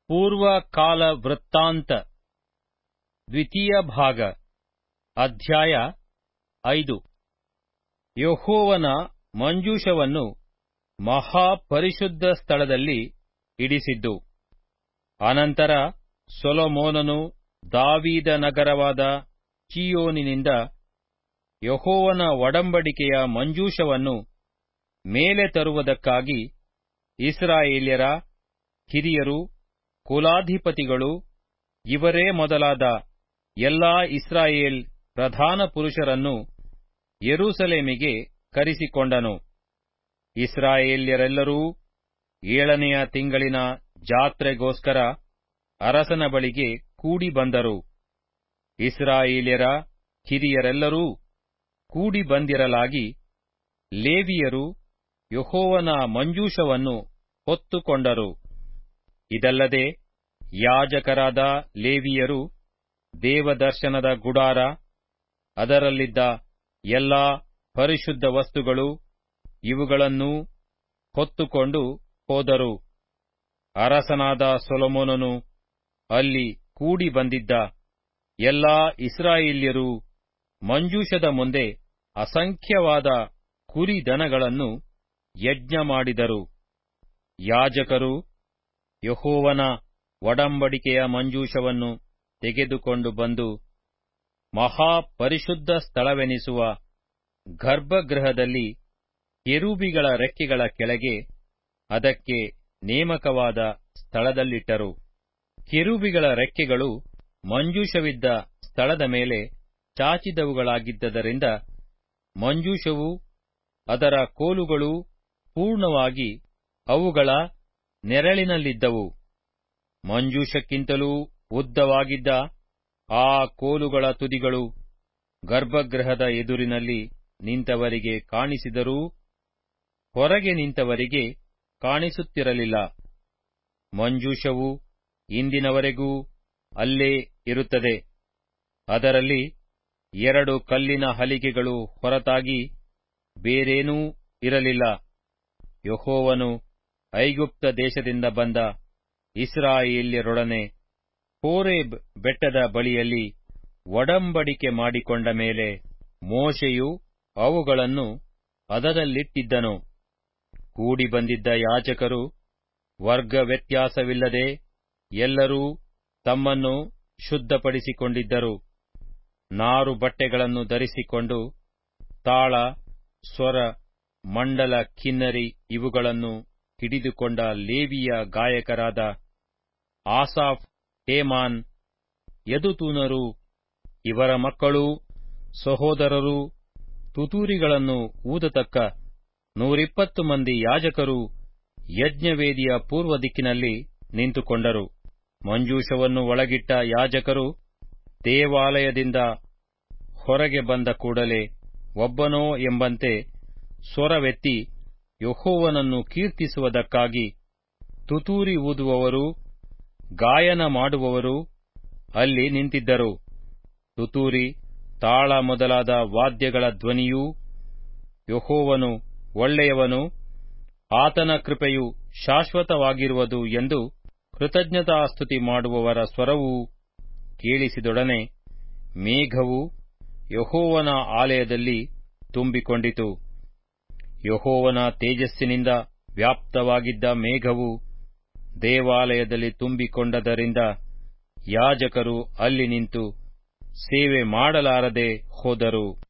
ಪೂರ್ವಕಾಲ ವೃತ್ತಾಂತ ದ್ವಿತೀಯ ಭಾಗ ಅಧ್ಯಾಯ ಐದು ಯೆಹೋವನ ಮಂಜೂಷವನ್ನು ಮಹಾಪರಿಶುದ್ಧ ಸ್ಥಳದಲ್ಲಿ ಇಡಿಸಿದ್ದು ಅನಂತರ ಸೊಲೊಮೋನನು ದಾವೀದ ನಗರವಾದ ಚೀಯೋನಿನಿಂದ ಯೆಹೋವನ ಒಡಂಬಡಿಕೆಯ ಮಂಜೂಷವನ್ನು ಮೇಲೆ ತರುವುದಕ್ಕಾಗಿ ಇಸ್ರಾಯೇಲ್ಯರ ಹಿರಿಯರು ಕುಲಾಧಿಪತಿಗಳು ಇವರೇ ಮೊದಲಾದ ಎಲ್ಲಾ ಇಸ್ರಾಯೇಲ್ ಪ್ರಧಾನ ಪುರುಷರನ್ನು ಯೆರೂಸಲೇಮಿಗೆ ಕರೆಸಿಕೊಂಡನು ಇಸ್ರಾಯೇಲ್ಯರೆಲ್ಲರೂ ಏಳನೆಯ ತಿಂಗಳಿನ ಜಾತ್ರೆಗೋಸ್ಕರ ಅರಸನ ಬಳಿಗೆ ಕೂಡಿ ಬಂದರು ಇಸ್ರಾಯೇಲ್ಯರ ಹಿರಿಯರೆಲ್ಲರೂ ಕೂಡಿ ಬಂದಿರಲಾಗಿ ಲೇವಿಯರು ಯೆಹೋವನ ಮಂಜೂಷವನ್ನು ಹೊತ್ತುಕೊಂಡರು ಇದಲ್ಲದೆ ಯಾಜಕರಾದ ಲೇವಿಯರು ದೇವದರ್ಶನದ ಗುಡಾರ ಅದರಲ್ಲಿದ್ದ ಎಲ್ಲಾ ಪರಿಶುದ್ಧ ವಸ್ತುಗಳು ಇವುಗಳನ್ನೂ ಹೊತ್ತುಕೊಂಡು ಹೋದರು ಅರಸನಾದ ಸೊಲೊಮೋನನು ಅಲ್ಲಿ ಕೂಡಿ ಬಂದಿದ್ದ ಎಲ್ಲಾ ಇಸ್ರಾಯೇಲ್ಯರು ಮಂಜೂಷದ ಮುಂದೆ ಅಸಂಖ್ಯವಾದ ಕುರಿದನಗಳನ್ನು ಯಜ್ಞ ಮಾಡಿದರು ಯಾಜಕರು ಯೆಹೋವನ ಒಡಂಬಡಿಕೆಯ ಮಂಜೂಷವನ್ನು ತೆಗೆದುಕೊಂಡು ಬಂದು ಮಹಾಪರಿಶುದ್ಧ ಸ್ಥಳವೆನಿಸುವ ಗರ್ಭಗೃಹದಲ್ಲಿ ಕೆರೂಬಿಗಳ ರೆಕ್ಕೆಗಳ ಕೆಳಗೆ ಅದಕ್ಕೆ ನೇಮಕವಾದ ಸ್ಥಳದಲ್ಲಿಟ್ಟರು ಕೆರೂಬಿಗಳ ರೆಕ್ಕೆಗಳು ಮಂಜೂಷವಿದ್ದ ಸ್ಥಳದ ಮೇಲೆ ಚಾಚಿದವುಗಳಾಗಿದ್ದರಿಂದ ಮಂಜೂಷವು ಅದರ ಕೋಲುಗಳು ಪೂರ್ಣವಾಗಿ ಅವುಗಳ ನೆರಳಿನಲ್ಲಿದ್ದವು ಮಂಜೂಷಕ್ಕಿಂತಲೂ ಉದ್ದವಾಗಿದ್ದ ಆ ಕೋಲುಗಳ ತುದಿಗಳು ಗರ್ಭಗೃಹದ ಎದುರಿನಲ್ಲಿ ನಿಂತವರಿಗೆ ಕಾಣಿಸಿದರೂ ಹೊರಗೆ ನಿಂತವರಿಗೆ ಕಾಣಿಸುತ್ತಿರಲಿಲ್ಲ ಮಂಜೂಷವು ಇಂದಿನವರೆಗೂ ಅಲ್ಲೇ ಇರುತ್ತದೆ ಅದರಲ್ಲಿ ಎರಡು ಕಲ್ಲಿನ ಹಲಿಗೆಗಳು ಹೊರತಾಗಿ ಬೇರೇನೂ ಇರಲಿಲ್ಲ ಯೆಹೋವನು ಐಗುಪ್ತ ದೇಶದಿಂದ ಬಂದ ಇಸ್ರಾಯೇಲ್ಯರೊಡನೆ ಹೋರೇಬ್ ಬೆಟ್ಟದ ಬಳಿಯಲ್ಲಿ ಒಡಂಬಡಿಕೆ ಮಾಡಿಕೊಂಡ ಮೇಲೆ ಮೋಶೆಯು ಅವುಗಳನ್ನು ಅದರಲ್ಲಿಟ್ಟಿದ್ದನು ಕೂಡಿ ಬಂದಿದ್ದ ಯಾಜಕರು ವರ್ಗ ವ್ಯತ್ಯಾಸವಿಲ್ಲದೆ ಎಲ್ಲರೂ ತಮ್ಮನ್ನು ಶುದ್ಧಪಡಿಸಿಕೊಂಡಿದ್ದರು ನಾರು ಬಟ್ಟೆಗಳನ್ನು ಧರಿಸಿಕೊಂಡು ತಾಳ ಸ್ವರ ಮಂಡಲ ಕಿನ್ನರಿ ಇವುಗಳನ್ನು ಹಿಡಿದುಕೊಂಡ ಲೇವಿಯ ಗಾಯಕರಾದ ಆಸಾಫ್ ಹೇಮಾನ್ ಯದುತೂನರು ಇವರ ಮಕ್ಕಳೂ ಸಹೋದರರು ತುತೂರಿಗಳನ್ನು ಊದತಕ್ಕ ನೂರಿಪ್ಪತ್ತು ಮಂದಿ ಯಾಜಕರು ಯಜ್ಞವೇದಿಯ ಪೂರ್ವ ದಿಕ್ಕಿನಲ್ಲಿ ನಿಂತುಕೊಂಡರು ಮಂಜೂಷವನ್ನು ಒಳಗಿಟ್ಟ ಯಾಜಕರು ದೇವಾಲಯದಿಂದ ಹೊರಗೆ ಬಂದ ಕೂಡಲೇ ಒಬ್ಬನೋ ಎಂಬಂತೆ ಸ್ವರವೆತ್ತಿ ಯೆಹೋವನನ್ನು ಕೀರ್ತಿಸುವುದಕ್ಕಾಗಿ ತುತೂರಿ ಊದುವವರು ಗಾಯನ ಮಾಡುವವರು ಅಲ್ಲಿ ನಿಂತಿದ್ದರು ತುತೂರಿ ತಾಳ ಮೊದಲಾದ ವಾದ್ಯಗಳ ಧ್ವನಿಯೂ ಯೆಹೋವನು ಒಳ್ಳೆಯವನು ಆತನ ಕೃಪೆಯು ಶಾಶ್ವತವಾಗಿರುವುದು ಎಂದು ಕೃತಜ್ಞತಾಸ್ತುತಿ ಮಾಡುವವರ ಸ್ವರವೂ ಕೇಳಿಸಿದೊಡನೆ ಮೇಘವು ಯೆಹೋವನ ಆಲಯದಲ್ಲಿ ತುಂಬಿಕೊಂಡಿತು ಯೆಹೋವನ ತೇಜಸ್ಸಿನಿಂದ ವ್ಯಾಪ್ತವಾಗಿದ್ದ ಮೇಘವು ದೇವಾಲಯದಲ್ಲಿ ತುಂಬಿಕೊಂಡದರಿಂದ ಯಾಜಕರು ಅಲ್ಲಿ ನಿಂತು ಸೇವೆ ಮಾಡಲಾರದೆ ಹೋದರು